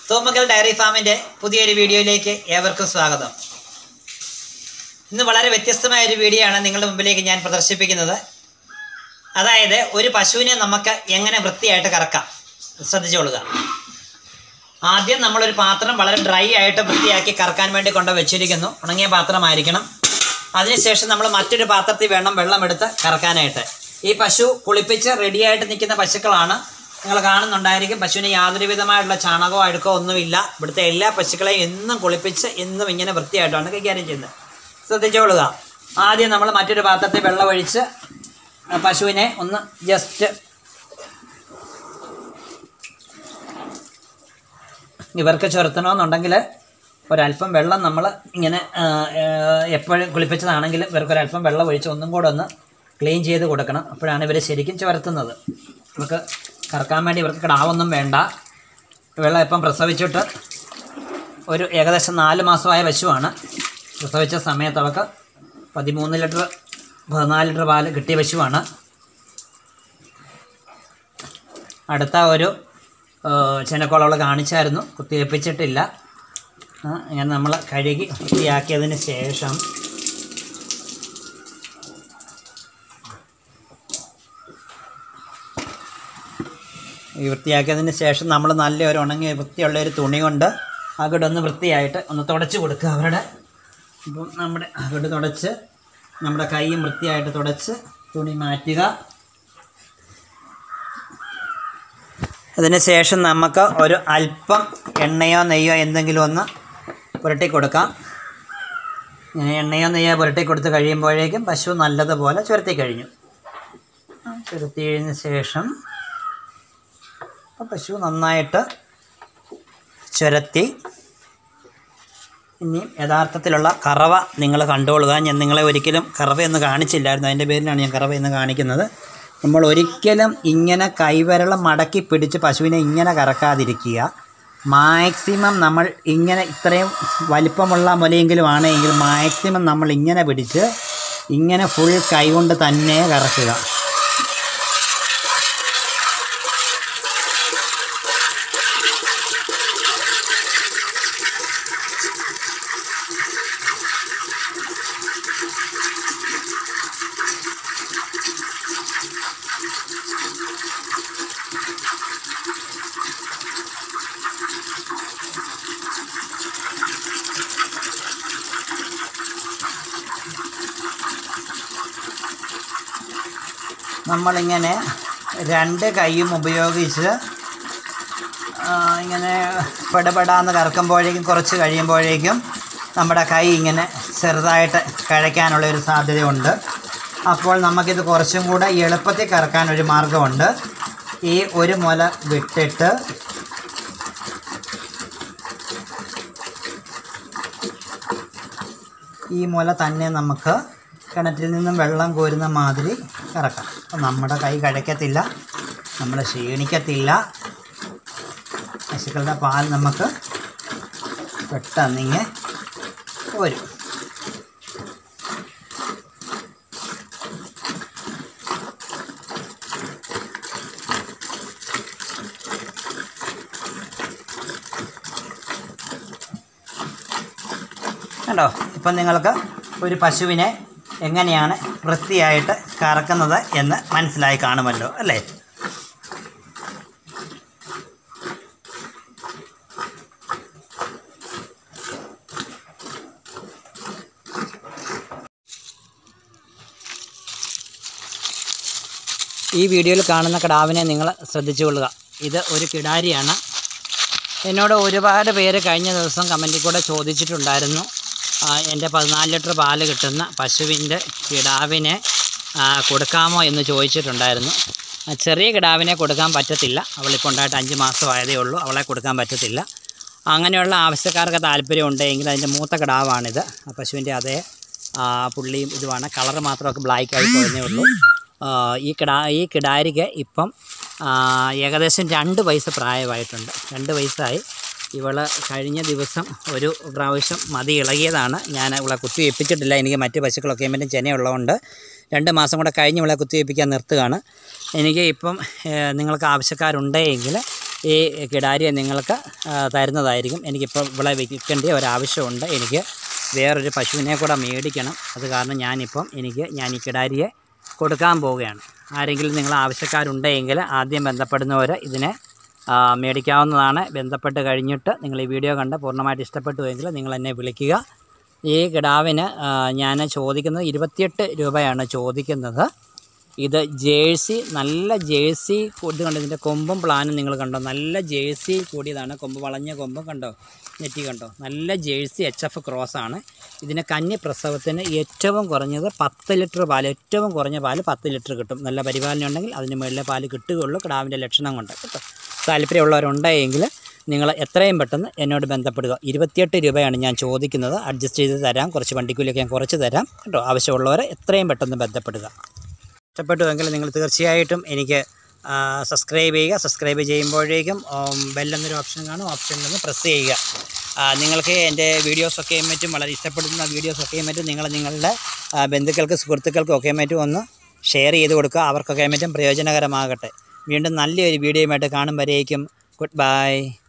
തോമക്കൽ diary ഫാമിൻ്റെ പുതിയൊരു വീഡിയോയിലേക്ക് ഏവർക്കും സ്വാഗതം ഇന്ന് വളരെ വ്യത്യസ്തമായ ഒരു വീഡിയോ ആണ് നിങ്ങളുടെ മുമ്പിലേക്ക് ഞാൻ പ്രദർശിപ്പിക്കുന്നത് അതായത് ഒരു പശുവിനെ നമുക്ക് എങ്ങനെ വൃത്തിയായിട്ട് കറക്കാം ശ്രദ്ധിച്ചുകൊള്ളുക ആദ്യം നമ്മളൊരു പാത്രം വളരെ ഡ്രൈ ആയിട്ട് വൃത്തിയാക്കി കറക്കാൻ വേണ്ടി കൊണ്ട് വെച്ചിരിക്കുന്നു ഉണങ്ങിയ പാത്രമായിരിക്കണം അതിനുശേഷം നമ്മൾ മറ്റൊരു പാത്രത്തിൽ വേണം വെള്ളമെടുത്ത് കറക്കാനായിട്ട് ഈ പശു കുളിപ്പിച്ച് റെഡിയായിട്ട് നിൽക്കുന്ന പശുക്കളാണ് നിങ്ങൾ കാണുന്നുണ്ടായിരിക്കും പശുവിന് യാതൊരു വിധമായിട്ടുള്ള ചാണകമോ അഴുക്കോ ഒന്നുമില്ല ഇവിടുത്തെ എല്ലാ പശുക്കളെയും എന്നും കുളിപ്പിച്ച് എന്നും ഇങ്ങനെ വൃത്തിയായിട്ടാണ് കൈകാര്യം ചെയ്യുന്നത് ശ്രദ്ധിച്ചോളുക ആദ്യം നമ്മൾ മറ്റൊരു പാത്രത്തിൽ വെള്ളമൊഴിച്ച് ആ പശുവിനെ ഒന്ന് ജസ്റ്റ് ഇവർക്ക് ചുരത്തണമെന്നുണ്ടെങ്കിൽ ഒരല്പം വെള്ളം നമ്മൾ ഇങ്ങനെ എപ്പോഴും കുളിപ്പിച്ചതാണെങ്കിൽ ഇവർക്ക് ഒരല്പം വെള്ളം ഒഴിച്ച് ഒന്നും കൂടെ ഒന്ന് ക്ലീൻ ചെയ്ത് കൊടുക്കണം അപ്പോഴാണ് ഇവർ ശരിക്കും ചുരത്തുന്നത് ഇവർക്ക് കറക്കാൻ വേണ്ടി ഇവർക്ക് കിടാവൊന്നും വേണ്ട വെള്ളം ഇപ്പം പ്രസവിച്ചിട്ട് ഒരു ഏകദേശം നാല് മാസമായ പശുവാണ് പ്രസവിച്ച സമയത്ത് അവർക്ക് പതിമൂന്ന് ലിറ്റർ പതിനാല് ലിറ്റർ പാല് കിട്ടിയ പശുവാണ് അടുത്ത ഒരു ചെനക്കോളവൾ കാണിച്ചായിരുന്നു കുത്തിവെപ്പിച്ചിട്ടില്ല ആ, ഇങ്ങനെ നമ്മൾ കഴുകി വൃത്തിയാക്കിയതിന് ശേഷം ഈ വൃത്തിയാക്കിയതിന് ശേഷം നമ്മൾ നല്ല ഒരു ഉണങ്ങിയ വൃത്തിയുള്ള ഒരു തുണി കൊണ്ട് അകട് ഒന്ന് വൃത്തിയായിട്ട് ഒന്ന് തുടച്ച് കൊടുക്കുക അവരുടെ ഇപ്പം നമ്മുടെ അകട് തുടച്ച് നമ്മുടെ കൈയും വൃത്തിയായിട്ട് തുടച്ച് തുണി മാറ്റുക അതിന് ശേഷം നമുക്ക് ഒരു അല്പം എണ്ണയോ നെയ്യോ എന്തെങ്കിലും ഒന്ന് പുരട്ടി കൊടുക്കാം ഇങ്ങനെ എണ്ണയോ നെയ്യോ പുരട്ടി കൊടുത്ത് കഴിയുമ്പോഴേക്കും പശു നല്ലതുപോലെ ചുരത്തി കഴിഞ്ഞു ആ, ചുരത്തി കഴിഞ്ഞ ശേഷം അപ്പോൾ പശു നന്നായിട്ട് ചുരത്തി ഇനിയും യഥാർത്ഥത്തിലുള്ള കറവ നിങ്ങൾ കണ്ടുകൊള്ളുക ഞാൻ നിങ്ങളെ ഒരിക്കലും കറവയൊന്നും കാണിച്ചില്ലായിരുന്നു അതിൻ്റെ പേരിലാണ് ഞാൻ കറവ എന്ന് കാണിക്കുന്നത് നമ്മൾ ഒരിക്കലും ഇങ്ങനെ കൈവിരളം മടക്കി പിടിച്ച് പശുവിനെ ഇങ്ങനെ കറക്കാതിരിക്കുക മാക്സിമം നമ്മൾ ഇങ്ങനെ ഇത്രയും വലിപ്പമുള്ള മുലയെങ്കിലും ആണെങ്കിൽ മാക്സിമം നമ്മൾ ഇങ്ങനെ പിടിച്ച് ഇങ്ങനെ ഫുൾ കൈ കൊണ്ട് തന്നെ കറക്കുക നമ്മളിങ്ങനെ രണ്ട് കൈയും ഉപയോഗിച്ച് ആ, ഇങ്ങനെ പെടപെടാന്ന് കറക്കുമ്പോഴേക്കും കുറച്ച് കഴിയുമ്പോഴേക്കും നമ്മുടെ കൈ ഇങ്ങനെ ചെറുതായിട്ട് കഴിക്കാനുള്ള ഒരു സാധ്യതയുണ്ട് അപ്പോൾ നമുക്കിത് കുറച്ചും കൂടെ എളുപ്പത്തിൽ കറക്കാൻ ഒരു മാർഗമുണ്ട് ഈ ഒരു മുല വിട്ടിട്ട് ഈ മുല തന്നെ നമുക്ക് കിണറ്റിൽ നിന്നും വെള്ളം കോരുന്ന മാതിരി കറക്കാം അപ്പം നമ്മുടെ കൈ കഴിക്കത്തില്ല നമ്മൾ ക്ഷീണിക്കത്തില്ല പശുക്കളുടെ പാൽ നമുക്ക് പെട്ടെന്നിങ്ങ് വരും കണ്ടോ ഇപ്പം നിങ്ങൾക്ക് ഒരു പശുവിനെ എങ്ങനെയാണ് വൃത്തിയായിട്ട് കറക്കുന്നത് എന്ന് മനസ്സിലായി കാണുമല്ലോ അല്ലേ ഈ വീഡിയോയിൽ കാണുന്ന കിടാവിനെ നിങ്ങൾ ശ്രദ്ധിച്ചുകൊള്ളുക ഇത് ഒരു കിടാരിയാണ് എന്നോട് ഒരുപാട് പേര് കഴിഞ്ഞ ദിവസം കമൻറ്റിൽ കൂടെ ചോദിച്ചിട്ടുണ്ടായിരുന്നു ആ, എൻ്റെ പതിനാല് ലിറ്റർ പാല് കിട്ടുന്ന പശുവിൻ്റെ കിടാവിനെ ആ, കൊടുക്കാമോ എന്ന് ചോദിച്ചിട്ടുണ്ടായിരുന്നു ആ, ചെറിയ കിടാവിനെ കൊടുക്കാൻ പറ്റത്തില്ല അവളിപ്പോൾ ഉണ്ടായിട്ട് അഞ്ച് മാസമായതേ ഉള്ളൂ അവളെ കൊടുക്കാൻ പറ്റത്തില്ല അങ്ങനെയുള്ള ആവശ്യക്കാർക്ക് താല്പര്യം ഉണ്ടെങ്കിൽ അതിൻ്റെ മൂത്ത കിടാവാണിത് ആ പശുവിൻ്റെ അതേ ആ, പുള്ളിയും ഇതുമാണ് കളർ മാത്രമൊക്കെ ബ്ലാക്ക് ആയി പോയതേ ഉള്ളൂ ആ, ഈ കിടാ ഈ കിടാരിക്ക് ഇപ്പം ആ, ഏകദേശം രണ്ട് വയസ്സ് പ്രായമായിട്ടുണ്ട് രണ്ട് വയസ്സായി ഇവൾ കഴിഞ്ഞ ദിവസം ഒരു പ്രാവശ്യം മതി ഇളകിയതാണ് ഞാൻ ഇവളെ കുത്തിവെപ്പിച്ചിട്ടില്ല എനിക്ക് മറ്റ് പശുക്കളൊക്കെ മറ്റും ചെനയുള്ളതുകൊണ്ട് രണ്ട് മാസം കൂടെ കഴിഞ്ഞ് ഇവളെ കുത്തിവെപ്പിക്കാൻ നിർത്തുകയാണ് എനിക്ക് ഇപ്പം ഏഹ്, നിങ്ങൾക്ക് ആവശ്യക്കാരുണ്ടെങ്കിൽ ഈ കിടാരിയെ നിങ്ങൾക്ക് ആ, തരുന്നതായിരിക്കും എനിക്കിപ്പോൾ ഇവിടെ വിൽക്കേണ്ട ഒരാവശ്യമുണ്ട് എനിക്ക് വേറൊരു പശുവിനെ കൂടെ മേടിക്കണം അത് കാരണം ഞാനിപ്പം എനിക്ക് ഞാൻ ഈ കിടാരിയെ കൊടുക്കാൻ പോവുകയാണ് ആരെങ്കിലും നിങ്ങൾ ആവശ്യക്കാരുണ്ടെങ്കിൽ ആദ്യം ബന്ധപ്പെടുന്നവർ ഇതിനെ ആ, മേടിക്കാവുന്നതാണ് ബന്ധപ്പെട്ട് കഴിഞ്ഞിട്ട് നിങ്ങൾ ഈ വീഡിയോ കണ്ട് പൂർണ്ണമായിട്ട് ഇഷ്ടപ്പെട്ടുവെങ്കിൽ നിങ്ങൾ എന്നെ വിളിക്കുക ഈ കിടാവിന് ആ, ഞാൻ ചോദിക്കുന്നത് ഇരുപത്തിയെട്ട് രൂപയാണ് ചോദിക്കുന്നത് ഇത് ജേഴ്സി നല്ല ജേഴ്സി ഇത് കണ്ടോ ഇതിൻ്റെ കൊമ്പും പ്ലാനും നിങ്ങൾ കണ്ടോ നല്ല ജേഴ്സി കൂടിയതാണ് കൊമ്പ് വളഞ്ഞ കൊമ്പ് കണ്ടോ നെറ്റി കണ്ടോ നല്ല ജേഴ്സി എച്ച് എഫ് ക്രോസ് ആണ് ഇതിന് കന്നി പ്രസവത്തിന് ഏറ്റവും കുറഞ്ഞത് പത്ത് ലിറ്റർ പാൽ ഏറ്റവും കുറഞ്ഞ പാൽ പത്ത് ലിറ്റർ കിട്ടും നല്ല പരിപാലനം ഉണ്ടെങ്കിൽ അതിന് മുകളിലെ പാൽ കിട്ടുകയുള്ളൂ കിടാവിൻ്റെ ലക്ഷണം കൊണ്ട് കേട്ടോ താല്പര്യമുള്ളവരുണ്ടെങ്കിൽ നിങ്ങൾ എത്രയും പെട്ടെന്ന് എന്നോട് ബന്ധപ്പെടുക ഇരുപത്തിയെട്ട് രൂപയാണ് ഞാൻ ചോദിക്കുന്നത് അഡ്ജസ്റ്റ് ചെയ്ത് തരാം കുറച്ച് വണ്ടിക്കൂലിയൊക്കെ ഞാൻ കുറച്ച് തരാം കേട്ടോ ആവശ്യമുള്ളവരെ എത്രയും പെട്ടെന്ന് ബന്ധപ്പെടുക ഇഷ്ടപ്പെട്ടുവെങ്കിൽ നിങ്ങൾ തീർച്ചയായിട്ടും എനിക്ക് സബ്സ്ക്രൈബ് ചെയ്യുക സബ്സ്ക്രൈബ് ചെയ്യുമ്പോഴേക്കും ഉം, ബെൽ എന്നൊരു ഓപ്ഷൻ കാണും ഓപ്ഷനിൽ നിന്ന് പ്രസ് ചെയ്യുക ആ, നിങ്ങൾക്ക് എൻ്റെ വീഡിയോസൊക്കെയും മറ്റും വളരെ ഇഷ്ടപ്പെടുന്ന വീഡിയോസൊക്കെയും മറ്റും നിങ്ങൾ നിങ്ങളുടെ ആ, ബന്ധുക്കൾക്ക് സുഹൃത്തുക്കൾക്കും ഒക്കെ മറ്റും ഒന്ന് ഷെയർ ചെയ്ത് കൊടുക്കുക അവർക്കൊക്കെ മറ്റും പ്രയോജനകരമാകട്ടെ വീണ്ടും നല്ലൊരു വീഡിയോയുമായിട്ട് കാണും വരേക്കും ഗുഡ് ബൈ